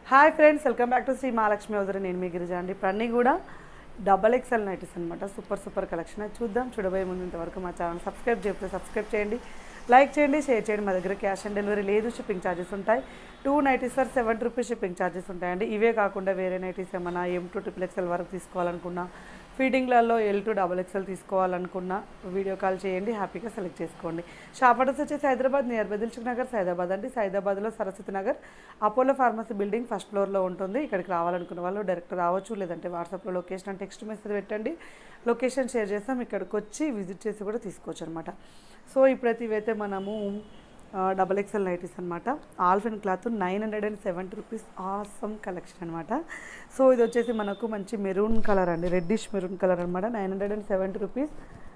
hi friends welcome back to Shri Mahalakshmi వదిలి నేను మీ గిరిజ అండి ఇప్పుడు అన్నీ కూడా డబల్ ఎక్స్ఎల్ నైటీస్ అనమాట సూపర్ సూపర్ కలెక్షన్ అది చూద్దాం చూడబోయే ముందు ఇంతవరకు మా ఛానల్ సబ్స్క్రైబ్ చేయకపోతే సబ్స్క్రైబ్ చేయండి లైక్ చేయండి షేర్ చేయండి మా దగ్గర క్యాష్ ఆన్ డెలివరీ లేదు షిప్పింగ్ ఛార్జెస్ ఉంటాయి two nighties for seventy rupees shipping charges ఉంటాయండి ఇవే కాకుండా వేరే నైటీస్ ఏమన్నా ఎం టూ ట్రిపుల్ ఎక్స్ఎల్ వరకు తీసుకోవాలనుకున్నా ఫీడింగ్లలో ఎల్ టు డబల్ ఎక్స్ఎల్ తీసుకోవాలనుకున్న వీడియో కాల్ చేయండి హ్యాపీగా సెలెక్ట్ చేసుకోండి షాప్ అడ్రస్ వచ్చేసి హైదరాబాద్ నియర్ బదిల్చుక్ నగర్ సైదాబాద్ అండి సైదాబాద్లో Saraswati Nagar Apollo pharmacy building first ఫ్లోర్లో ఉంటుంది ఇక్కడికి రావాలనుకున్న వాళ్ళు డైరెక్ట్ రావచ్చు లేదంటే వాట్సాప్లో లొకేషన్ అంటే టెక్స్ట్ మెసేజ్ పెట్టండి లొకేషన్ షేర్ చేస్తాం ఇక్కడికి వచ్చి విజిట్ చేసి కూడా తీసుకోవచ్చు అనమాట సో ఇప్పుడైతే ఇవైతే మనము డబల్ ఎక్స్ఎల్ నైటీస్ అనమాట ఆల్ఫెన్ cloth nine hundred and seventy rupees awesome collection అనమాట సో ఇది వచ్చేసి మనకు మంచి మెరూన్ కలర్ అండి రెడ్డిష్ మెరూన్ కలర్ అనమాట nine hundred and seventy rupees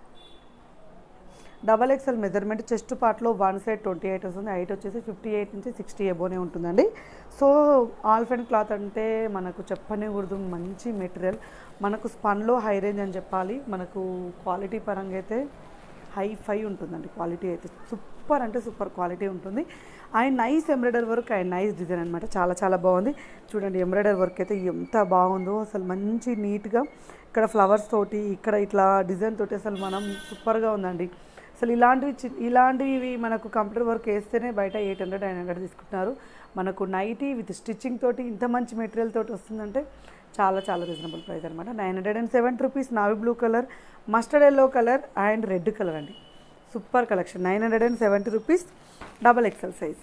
double XL measurement chest పార్ట్లో వన్ సైడ్ ట్వంటీ ఎయిట్ వస్తుంది హైట్ వచ్చేసి ఫిఫ్టీ ఎయిట్ నుంచి సిక్స్టీ ఎబోనే ఉంటుందండి సో ఆల్ఫెన్ క్లాత్ అంటే మనకు చెప్పనికూడదు మంచి మెటీరియల్ మనకు స్పన్లో హై రేంజ్ అని చెప్పాలి మనకు క్వాలిటీ పరంగా అయితే హై ఫై ఉంటుందండి క్వాలిటీ అయితే సూపర్ అంటే సూపర్ క్వాలిటీ ఉంటుంది and nice embroidery work and nice design అనమాట చాలా చాలా బాగుంది చూడండి ఎంబ్రాయిడరీ వర్క్ అయితే ఎంత బాగుందో అసలు మంచి నీట్గా ఇక్కడ ఫ్లవర్స్ తోటి ఇక్కడ ఇట్లా డిజైన్ తోటి అసలు మనం సూపర్గా ఉందండి అసలు ఇలాంటివి చి- ఇలాంటివి మనకు కంప్యూటర్ వర్క్ వేస్తేనే బయట ఎయిట్ హండ్రెడ్ నైన్ హండ్రెడ్ తీసుకుంటున్నారు మనకు నైటీ విత్ స్టిచ్చింగ్ తోటి ఇంత మంచి మెటీరియల్ తోటి వస్తుందంటే చాలా చాలా రీజనబుల్ ప్రైస్ అనమాట nine hundred and seventy rupees navy blue colour mustard yellow colour and red colour అండి super collection nine hundred and seventy rupees double XL size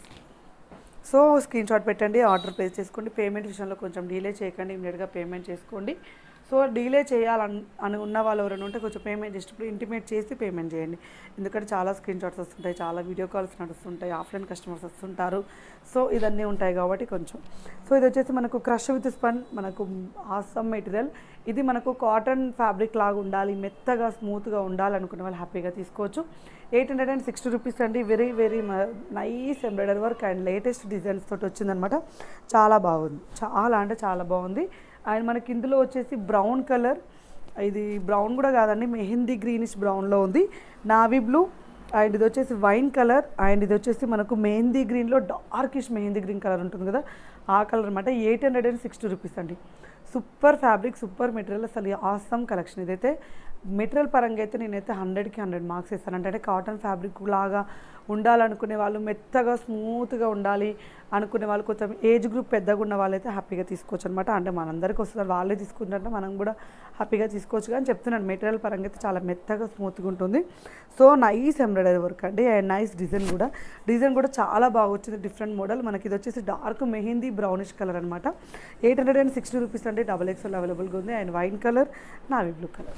so screenshot పెట్టండి ఆర్డర్ ప్లేస్ చేసుకోండి payment విషయంలో కొంచెం delay చేయకండి ఇమీడియట్గా payment చేసుకోండి so delay చేయాలని అని ఉన్న వాళ్ళు ఎవరైనా ఉంటే కొంచెం పేమెంట్ చేసేటప్పుడు ఇంటిమేట్ చేసి పేమెంట్ చేయండి ఎందుకంటే చాలా స్క్రీన్ షాట్స్ వస్తుంటాయి చాలా వీడియో కాల్స్ నడుస్తుంటాయి ఆఫ్లైన్ కస్టమర్స్ వస్తుంటారు సో ఇదన్నీ ఉంటాయి కాబట్టి కొంచెం సో ఇది వచ్చేసి మనకు క్రష్ విత్ స్పన్ మనకు ఆసమ్ మెటీరియల్ ఇది మనకు కాటన్ ఫ్యాబ్రిక్ లాగా ఉండాలి మెత్తగా స్మూత్గా ఉండాలి అనుకునే వాళ్ళు హ్యాపీగా తీసుకోవచ్చు eight hundred and sixty rupees అండి very very nice embroidery work and latest designs తోటి వచ్చిందనమాట చాలా బాగుంది చాలా అంటే చాలా బాగుంది అండ్ మనకి ఇందులో వచ్చేసి బ్రౌన్ కలర్ ఇది బ్రౌన్ కూడా కాదండి మెహందీ గ్రీనిష్ బ్రౌన్లో ఉంది నావీ బ్లూ అండ్ ఇది వచ్చేసి వైన్ కలర్ అండ్ ఇది వచ్చేసి మనకు మెహందీ గ్రీన్లో డార్కిష్ మెహందీ గ్రీన్ కలర్ ఉంటుంది కదా ఆ కలర్ అనమాట eight hundred and sixty rupees అండి సూపర్ ఫ్యాబ్రిక్ సూపర్ మెటీరియల్ అసలు ఆసమ్ కలెక్షన్ ఇదైతే మెటీరియల్ పరంగా అయితే నేనైతే హండ్రెడ్కి హండ్రెడ్ మార్క్స్ ఇస్తాను అంటే కాటన్ ఫ్యాబ్రిక్ లాగా ఉండాలనుకునే వాళ్ళు మెత్తగా స్మూత్గా ఉండాలి అనుకునే వాళ్ళు కొంచెం ఏజ్ గ్రూప్ పెద్దగా ఉన్న వాళ్ళైతే హ్యాపీగా తీసుకోవచ్చు అనమాట అంటే మనందరికీ వస్తుంది వాళ్ళే తీసుకుంటారంటే మనం కూడా హ్యాపీగా తీసుకోవచ్చు కానీ చెప్తున్నాను మెటీరియల్ పరంగా అయితే చాలా మెత్తగా స్మూత్గా ఉంటుంది సో నైస్ ఎంబ్రాయిడరీ వర్క్ అండి అండ్ నైస్ డిజైన్ కూడా డిజైన్ కూడా చాలా బాగా వచ్చింది డిఫరెంట్ మోడల్ మనకి ఇది వచ్చేసి డార్క్ మెహందీ బ్రౌనిష్ కలర్ అనమాట eight hundred and sixty rupees అంటే డబల్ ఎక్స్ఎల్ అవైలబుల్గా ఉంది and wine colour navy blue colour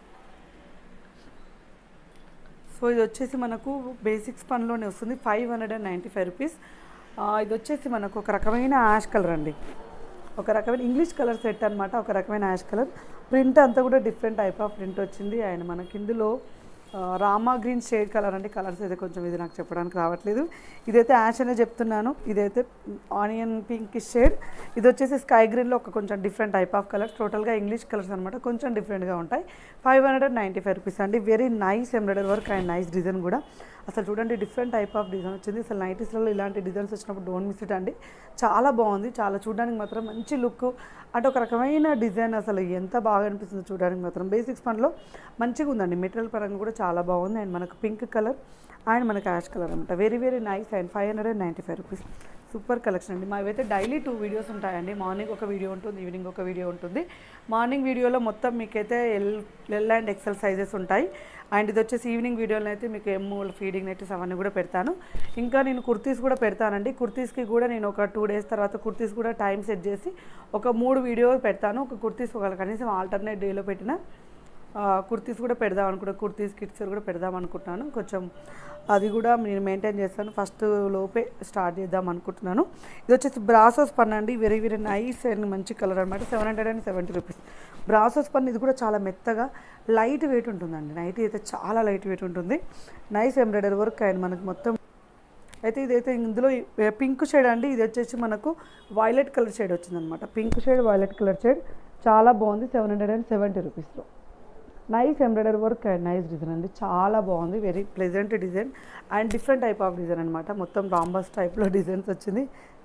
so ఇది వచ్చేసి మనకు బేసిక్స్ పనిలోనే వస్తుంది five hundred and ninety five rupees ఇది వచ్చేసి మనకు ఒక రకమైన యాష్ కలర్ అండి ఒక రకమైన ఇంగ్లీష్ కలర్ సెట్ అనమాట ఒక రకమైన యాష్ కలర్ ప్రింట్ అంతా కూడా డిఫరెంట్ టైప్ ఆఫ్ ప్రింట్ వచ్చింది అండ్ మనకి ఇందులో ఆ, రామా గ్రీన్ షేడ్ కలర్ అంటే కలర్స్ అయితే కొంచెం ఇది నాకు చెప్పడానికి రావట్లేదు ఇదైతే యాష్ అనే చెప్తున్నాను ఇదైతే ఆనియన్ పింక్ షేడ్ ఇది వచ్చేసి స్కై గ్రీన్లో ఒక కొంచెం డిఫరెంట్ టైప్ ఆఫ్ కలర్స్ టోటల్గా ఇంగ్లీష్ కలర్స్ అనమాట కొంచెం డిఫరెంట్గా ఉంటాయి five hundred ninety five rupees అండి very nice embroidery work and nice design కూడా అసలు చూడండి డిఫరెంట్ టైప్ ఆఫ్ డిజైన్ వచ్చింది అసలు నైటీస్లలో ఇలాంటి డిజైన్స్ వచ్చినప్పుడు డోంట్ మిస్ ఇట్ అండి చాలా బాగుంది చాలా చూడడానికి మాత్రం మంచి లుక్ అంటే ఒక రకమైన డిజైన్ అసలు ఎంత బాగా అనిపిస్తుంది చూడడానికి మాత్రం బేసిక్స్ పనిలో మంచిగా ఉందండి మెటీరియల్ పరంగా కూడా చాలా బాగుంది అండ్ మనకు పింక్ కలర్ అండ్ మనకు యాష్ కలర్ అనమాట very very nice and five hundred and ninety five rupees super collection అండి మావైతే డైలీ టూ వీడియోస్ ఉంటాయండి మార్నింగ్ ఒక వీడియో ఉంటుంది ఈవినింగ్ ఒక వీడియో ఉంటుంది మార్నింగ్ వీడియోలో మొత్తం మీకైతే L L and XL sizes ఉంటాయి అండ్ ఇది వచ్చేసి ఈవినింగ్ వీడియోలో అయితే మీకు ఎమ్ ఫీడింగ్ నెట్స్ అవన్నీ కూడా పెడతాను ఇంకా నేను కుర్తీస్ కూడా పెడతానండి కుర్తీస్కి కూడా నేను ఒక టూ డేస్ తర్వాత కుర్తీస్ కూడా టైం సెట్ చేసి ఒక మూడు వీడియో పెడతాను ఒక కుర్తీస్ ఒక కనీసం ఆల్టర్నేట్ డేలో పెట్టిన ఆ, కుర్తీస్ కూడా పెడదాం అనుకుంటా కుర్తీస్ కిట్స్ కూడా పెడదాం అనుకుంటున్నాను కొంచెం అది కూడా నేను మెయింటైన్ చేస్తాను ఫస్ట్ లోపే స్టార్ట్ చేద్దాం అనుకుంటున్నాను ఇది వచ్చేసి బ్రాసోస్ పన్ను అండి వెరీ వెరీ నైస్ అండ్ మంచి కలర్ అనమాట seven hundred and seventy rupees బ్రాసోస్ పన్ను ఇది కూడా చాలా మెత్తగా లైట్ వెయిట్ ఉంటుందండి నైట్ అయితే చాలా లైట్ వెయిట్ ఉంటుంది నైస్ ఎంబ్రాయిడరీ వర్క్ అండ్ మనకు మొత్తం అయితే ఇదైతే ఇందులో పింక్ షేడ్ అండి ఇది వచ్చేసి మనకు వైలెట్ కలర్ షేడ్ వచ్చిందనమాట pink shade violet colour shade చాలా బాగుంది సెవెన్ హండ్రెడ్ అండ్ సెవెంటీ రూపీస్లో nice embroidery work and nice design అండి చాలా బాగుంది very pleasant design and different type of design అనమాట మొత్తం రాంబస్ టైప్లో డిజైన్స్ వచ్చింది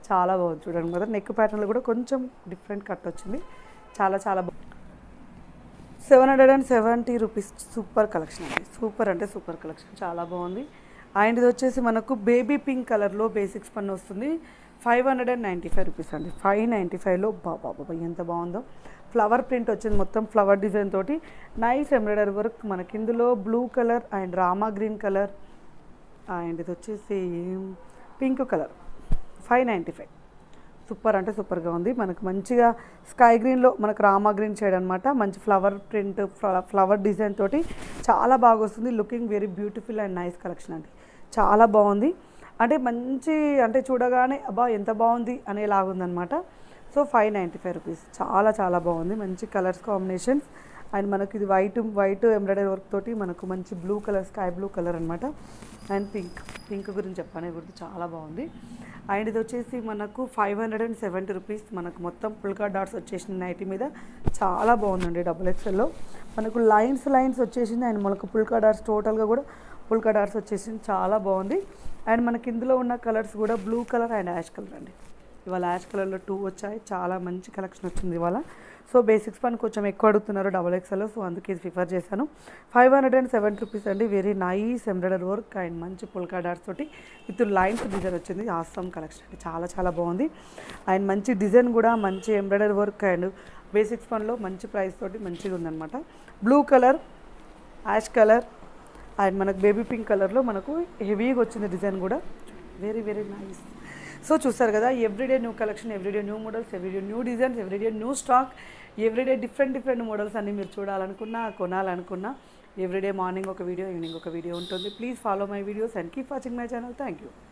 చాలా బాగుంది చూడండి కదా నెక్ ప్యాటర్న్లో కూడా కొంచెం డిఫరెంట్ కట్ వచ్చింది చాలా చాలా బాగుంది seven hundred and seventy rupees super collection అండి సూపర్ అంటే సూపర్ కలెక్షన్ చాలా బాగుంది అండ్ ఇది వచ్చేసి మనకు బేబీ పింక్ కలర్లో బేసిక్స్ పన్ను వస్తుంది five hundred and ninety five rupees అండి ఫైవ్ నైంటీ ఫైవ్లో బాబా బాబా ఎంత బాగుందో ఫ్లవర్ ప్రింట్ వచ్చింది మొత్తం ఫ్లవర్ డిజైన్ తోటి నైస్ ఎంబ్రాయిడరీ వర్క్ మనకి ఇందులో blue colour and Rama green colour and ఇది వచ్చేసి pink colour five ninety five super అంటే సూపర్గా ఉంది మనకు మంచిగా స్కై గ్రీన్లో మనకు రామా గ్రీన్ షేడ్ అనమాట మంచి ఫ్లవర్ ప్రింట్ ఫ్లవర్ డిజైన్ తోటి చాలా బాగా వస్తుంది looking very beautiful and nice collection అండి చాలా బాగుంది అంటే మంచి అంటే చూడగానే అబ్బా ఎంత బాగుంది అనేలాగుందనమాట so five ninety five rupees చాలా చాలా బాగుంది మంచి కలర్స్ కాంబినేషన్స్ అండ్ మనకి ఇది వైట్ వైట్ ఎంబ్రాయిడరీ వర్క్ తోటి మనకు మంచి blue colour sky blue colour అనమాట అండ్ పింక్ పింక్ గురించి చెప్పానే గుర్తు చాలా బాగుంది అండ్ ఇది వచ్చేసి మనకు five hundred and seventy rupees మనకు మొత్తం పుల్కా డాట్స్ వచ్చేసింది నైటీ మీద చాలా బాగుందండి డబుల్ ఎక్స్ఎల్లో మనకు లైన్స్ లైన్స్ వచ్చేసింది అండ్ మనకు పుల్కా డాట్స్ టోటల్గా కూడా పుల్కా డాట్స్ వచ్చేసింది చాలా బాగుంది అండ్ మనకి ఇందులో ఉన్న కలర్స్ కూడా blue colour and ash colour అండి ఇవాళ యాష్ కలర్లో టూ వచ్చాయి చాలా మంచి కలెక్షన్ వచ్చింది ఇవాళ సో బేసిక్స్ పని కొంచెం ఎక్కువ అడుగుతున్నారు డబల్ ఎక్స్ఎల్ సో అందుకే ఇది ప్రిఫర్ చేశాను five hundred and seventy rupees అండి very nice embroidery work and మంచి పుల్కా డాట్స్ తోటి విత్ లైన్స్ డిజైన్ వచ్చింది ఆసమ్ కలెక్షన్ అండి చాలా చాలా బాగుంది అండ్ మంచి డిజైన్ కూడా మంచి ఎంబ్రాయిడరీ వర్క్ అండ్ బేసిక్స్ పనిలో మంచి ప్రైస్ తోటి మంచిగా ఉందన్నమాట blue colour ash colour and మనకు బేబీ పింక్ కలర్లో మనకు హెవీగా వచ్చింది డిజైన్ కూడా వెరీ వెరీ నైస్ సో చూస్తారు కదా everyday new collection everyday new models everyday new designs everyday new stock everyday different different models అన్ని మీరు చూడాలనుకున్నా కొనాలనుకున్నా ఎవ్రీడే మార్నింగ్ ఒక వీడియో ఈవినింగ్ ఒక వీడియో ఉంటుంది please follow my videos and keep watching my channel thank you